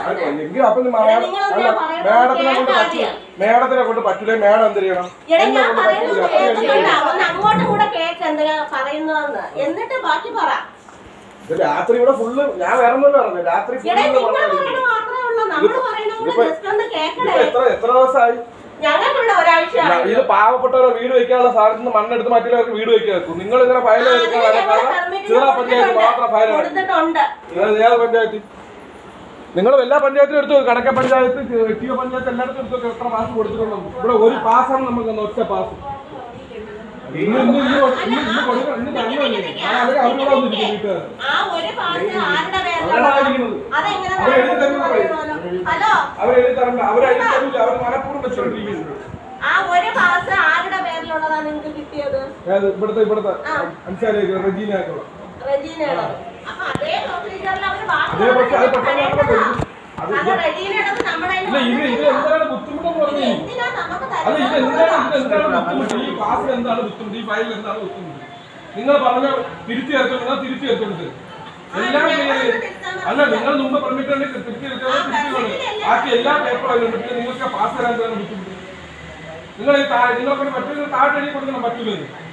പറഞ്ഞത് എങ്കിൽ അപ്പൊ ഇത് മാഡം- നിങ്ങളൊന്ന് അല്ല, പറയുന്നത് മാഡത്തിനെ കൊണ്ട് കേൾക്കാം പറ്റില്ല ആദ്യം. മാഡത്തിനെ കൊണ്ട് പറ്റില്ലേ മാഡം എന്ത് ചെയ്യണം എടാ എന്നെ ഞാൻ കൊണ്ട് പറയുന്നത് പറ്റില്ല അപ്പൊ എനിക്ക് കേൾക്കണ്ട ഒന്ന് അങ്ങോട്ടും കൂടെ കേക്ക് എന്തിനാ പറയുന്നതെന്ന് എന്നിട്ട് ബാക്കി പറ ഇത് രാത്രി ഇവിടെ ഫുള്ള് ഞാൻ വേറെ ഒന്നും പറഞ്ഞു രാത്രി എടാ ഫുള്ള് നിങ്ങൾ പറയണ മാത്രമേ ഉള്ളൂ നമ്മൾ പറയണത് ഇതിപ്പോ- ജസ്റ്റ് ഒന്ന് കേക്കണേ ഇപ്പൊ എത്ര എത്ര ദിവസമായി ഞങ്ങൾക്കുള്ള ഒരാഴ്ചയാണ് ഇത് പാവപ്പെട്ടവരെ വീട് വെക്കാനുള്ള സാധനത്തിന് മണ്ണെടുത്ത് മറ്റുള്ളവർക്ക് വീട് വെക്കാൻ വെക്കും നിങ്ങൾ ഇങ്ങനെ ഫയൽ എടുക്കാൻ ചിറ പഞ്ചായത്ത് മാത്രം ഫയൽ കൊടുത്തിട്ടുണ്ട് ഏത് പഞ്ചായത്ത് നിങ്ങൾ എല്ലാ പഞ്ചായത്തിലും എടുത്തു കടക്ക പഞ്ചായത്ത് ടി പഞ്ചായത്ത് എല്ലായിടത്തും എടുത്തു എത്ര പാസ് കൊടുത്തിട്ടുണ്ടോ ഇവിടെ ഒരു പാസ്സാണ് നമുക്ക് തന്ന ഒറ്റ പാസ് ഇന്ന് ഇന്ന് ഇന്ന് കൊ- ഇന്ന് ഇന്ന് കൊടുക്കണം ഇന്ന് തന്നല്ലേ ആ അവര് അവരോട് വന്നിരിക്കും വീട്ടുകാർ ആ ഒരു പാട്ട് ആരുടെ അവരാണ് പേരിലാണ് ഇരിക്കുന്നത്. അതെങ്ങനെ അവര് എഴുതി തരുന്നത് പറയണമല്ലോ? ഹലോ അവരെഴുതി തരണ്ട അവരെഴുതി തരില്ല അവർ മനഃപൂർവ്വം വെച്ചോണ്ടിരിക്കുന്നത് ആ ഒരു പാസ് ആരുടെ പേരിലുള്ളതാ നിങ്ങൾക്ക് കിട്ടിയത് ഏത് ഇവിടുത്തെ ഇവിടുത്തെ ആ. അൻസാരി റജീന ആക്കുള്ള റെജീനയുടെ അപ്പൊ അതേ പ്രൊസീജിയറിൽ അവര് ബാക്കി അതേ പക്ഷെ അത് പെട്ടെന്ന് തരേണ്ടതാ. നടക്കണം. അത് അത് റെജീനയുടേത് നമ്മുടെ ഇല്ല ഇത് ഇത് എന്താണ് ബുദ്ധിമുട്ടെന്ന് പറഞ്ഞു എന്തിനാ നമുക്ക് അല്ല ഇത് തരുന്നത് എന്താണ് ഇത് എന്താണ് ബുദ്ധിമുട്ട് ഈ ക്ലാസ്സിൽ എന്താണ് ബുദ്ധിമുട്ട് ഈ ഫയലിൽ എന്താണ് ബുദ്ധിമുട്ട് നിങ്ങൾ പറഞ്ഞ തിരിച്ചു ചേർക്കുന്നത് തിരിച്ചു ചേർക്കുന്നത് എല്ലാം ക്ലിയർ ചെയ്ത് അല്ല നിങ്ങൾ മുമ്പ് പെർമിറ്റ് ഉണ്ടെങ്കിൽ തിരിച്ചു ചേർക്കുന്നത് തിരിച്ചു വേണം ബാക്കി എല്ലാ പേപ്പറും അതിലുണ്ട് പിന്നെ നിങ്ങൾക്ക് പാസ് തരാൻ എന്താണ് ബുദ്ധിമുട്ട് നിങ്ങൾ ഈ താഴെ നിങ്ങളെ കൊണ്ട് പറ്റുന്ന താഴെ എഴുതി കൊടുക്കണം പറ്റില്ലെന്ന്